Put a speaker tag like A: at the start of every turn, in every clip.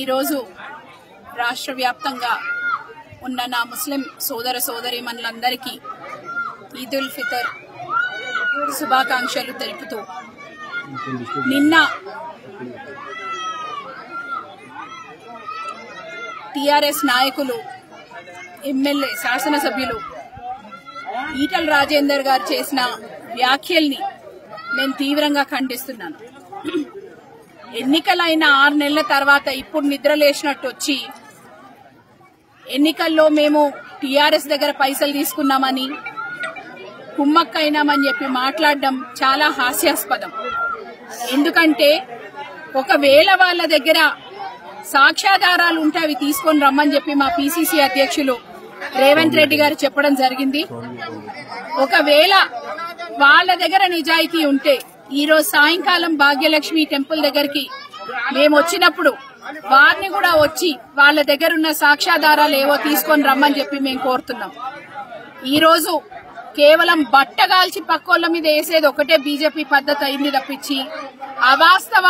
A: ఈరోజు రాష్ట్ర వ్యాప్తంగా ఉన్న నా ముస్లిం సోదర సోదరీమణులందరికీ ఈద్ ఉల్ ఫితర్ శుభాకాంక్షలు తెలుపుతూ నిన్న టిఆర్ఎస్ నాయకులు ఎమ్మెల్యే శాసనసభ్యులు ఈటల రాజేందర్ గారు చేసిన వ్యాఖ్యల్ని నేను తీవ్రంగా ఖండిస్తున్నాను ఎన్నికలైన ఆరు నెలల తర్వాత ఇప్పుడు నిద్ర లేచినట్టు వచ్చి ఎన్నికల్లో మేము టీఆర్ఎస్ దగ్గర పైసలు తీసుకున్నామని కుమ్మక్కైనామని చెప్పి మాట్లాడడం చాలా హాస్యాస్పదం ఎందుకంటే ఒకవేళ వాళ్ళ దగ్గర సాక్ష్యాధారాలు ఉంటే అవి తీసుకొని రమ్మని చెప్పి మా పిసిసి అధ్యక్షులు రేవంత్ రెడ్డి గారు చెప్పడం జరిగింది ఒకవేళ వాళ్ళ దగ్గర నిజాయితీ ఉంటే ఈ రోజు సాయంకాలం భాగ్యలక్ష్మి టెంపుల్ దగ్గరికి మేము వచ్చినప్పుడు వారిని కూడా వచ్చి వాళ్ళ దగ్గర ఉన్న సాక్ష్యాధారాలు ఏవో తీసుకొని రమ్మని చెప్పి మేము కోరుతున్నాం ఈ రోజు కేవలం బట్టగాల్చి పక్కోళ్ళ మీద వేసేది ఒకటే బీజేపీ పద్ధతి అయింది తప్పించి అవాస్తవ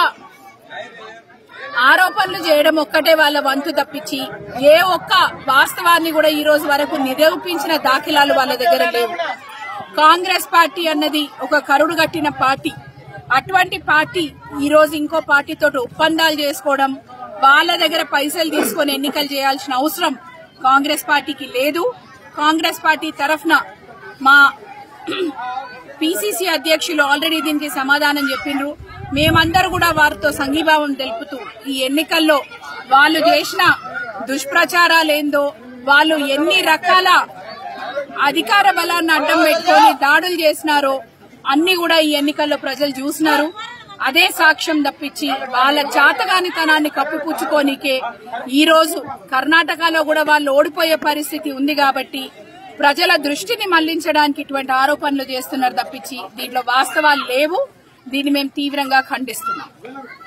A: ఆరోపణలు చేయడం ఒక్కటే వాళ్ళ వంతు తప్పించి ఏ ఒక్క వాస్తవాన్ని కూడా ఈ రోజు వరకు నిరూపించిన దాఖలాలు వాళ్ళ దగ్గర లేవు కాంగ్రెస్ పార్టీ అన్నది ఒక కరుడు కట్టిన పార్టీ అటువంటి పార్టీ ఈ రోజు ఇంకో పార్టీతో ఒప్పందాలు చేసుకోవడం వాళ్ళ దగ్గర పైసలు తీసుకొని ఎన్నికలు చేయాల్సిన అవసరం కాంగ్రెస్ పార్టీకి లేదు కాంగ్రెస్ పార్టీ తరఫున మా పిసిసి అధ్యక్షులు ఆల్రెడీ దీనికి సమాధానం చెప్పిండ్రు మేమందరూ కూడా వారితో సంఘీభావం తెలుపుతూ ఈ ఎన్నికల్లో వాళ్ళు చేసిన దుష్ప్రచారాలేందో వాళ్ళు ఎన్ని రకాల అధికార బలాన్ని అడ్డం పెట్టుకొని దాడులు చేసినారో అన్ని కూడా ఈ ఎన్నికల్లో ప్రజలు చూసినారు అదే సాక్ష్యం తప్పించి వాళ్ళ చాతగానితనాన్ని కప్పిపుచ్చుకోనికే ఈ రోజు కర్ణాటకలో కూడా వాళ్ళు ఓడిపోయే పరిస్థితి ఉంది కాబట్టి ప్రజల దృష్టిని మళ్లించడానికి ఇటువంటి ఆరోపణలు చేస్తున్నారు తప్పించి దీంట్లో వాస్తవాలు లేవు దీన్ని మేము తీవ్రంగా ఖండిస్తున్నాం